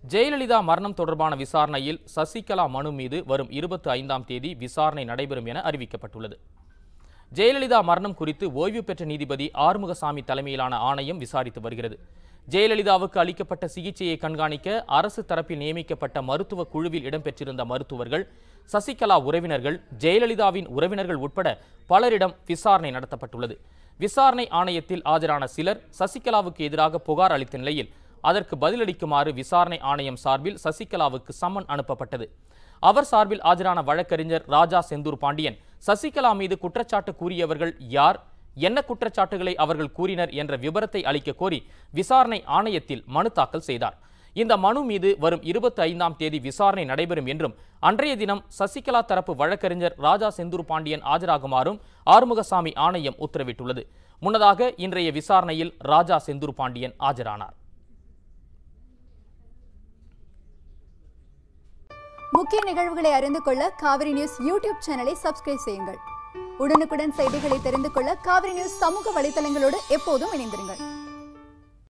ஜெயலலிதா மரணம் தொடர்பான விசாரணையில் சசிகலா மனு மீது வரும் இருபத்தி ஐந்தாம் தேதி விசாரணை நடைபெறும் என அறிவிக்கப்பட்டுள்ளது ஜெயலலிதா மரணம் குறித்து ஓய்வு பெற்ற நீதிபதி ஆறுமுகசாமி தலைமையிலான ஆணையம் விசாரித்து வருகிறது ஜெயலலிதாவுக்கு அளிக்கப்பட்ட சிகிச்சையை கண்காணிக்க அரசு தரப்பில் நியமிக்கப்பட்ட மருத்துவ குழுவில் இடம்பெற்றிருந்த மருத்துவர்கள் சசிகலா உறவினர்கள் ஜெயலலிதாவின் உறவினர்கள் உட்பட பலரிடம் விசாரணை நடத்தப்பட்டுள்ளது விசாரணை ஆணையத்தில் ஆஜரான சிலர் சசிகலாவுக்கு எதிராக புகார் அளித்த நிலையில் அதற்கு பதிலளிக்குமாறு விசாரணை ஆணையம் சார்பில் சசிகலாவுக்கு சம்மன் அனுப்பப்பட்டது அவர் சார்பில் ஆஜரான வழக்கறிஞர் ராஜா செந்தூர் பாண்டியன் சசிகலா மீது குற்றச்சாட்டு கூறியவர்கள் யார் என்ன குற்றச்சாட்டுகளை அவர்கள் கூறினர் என்ற விபரத்தை அளிக்க கோரி விசாரணை ஆணையத்தில் மனு தாக்கல் செய்தார் இந்த மனு மீது வரும் இருபத்தி ஐந்தாம் தேதி விசாரணை நடைபெறும் என்றும் அன்றைய தினம் சசிகலா தரப்பு வழக்கறிஞர் ராஜா செந்தூர் பாண்டியன் ஆஜராகுமாறும் ஆறுமுகசாமி ஆணையம் உத்தரவிட்டுள்ளது முன்னதாக இன்றைய விசாரணையில் ராஜா செந்தூர் பாண்டியன் ஆஜரானார் முக்கிய நிகழ்வுகளை அறிந்து கொள்ள காவிரி நியூஸ் யூடியூப் சேனலை சப்ஸ்கிரைப் செய்யுங்கள் உடனுக்குடன் செய்திகளை தெரிந்து கொள்ள காவிரி நியூஸ் சமூக வலைதளங்களோடு எப்போதும் இணைந்திருங்கள்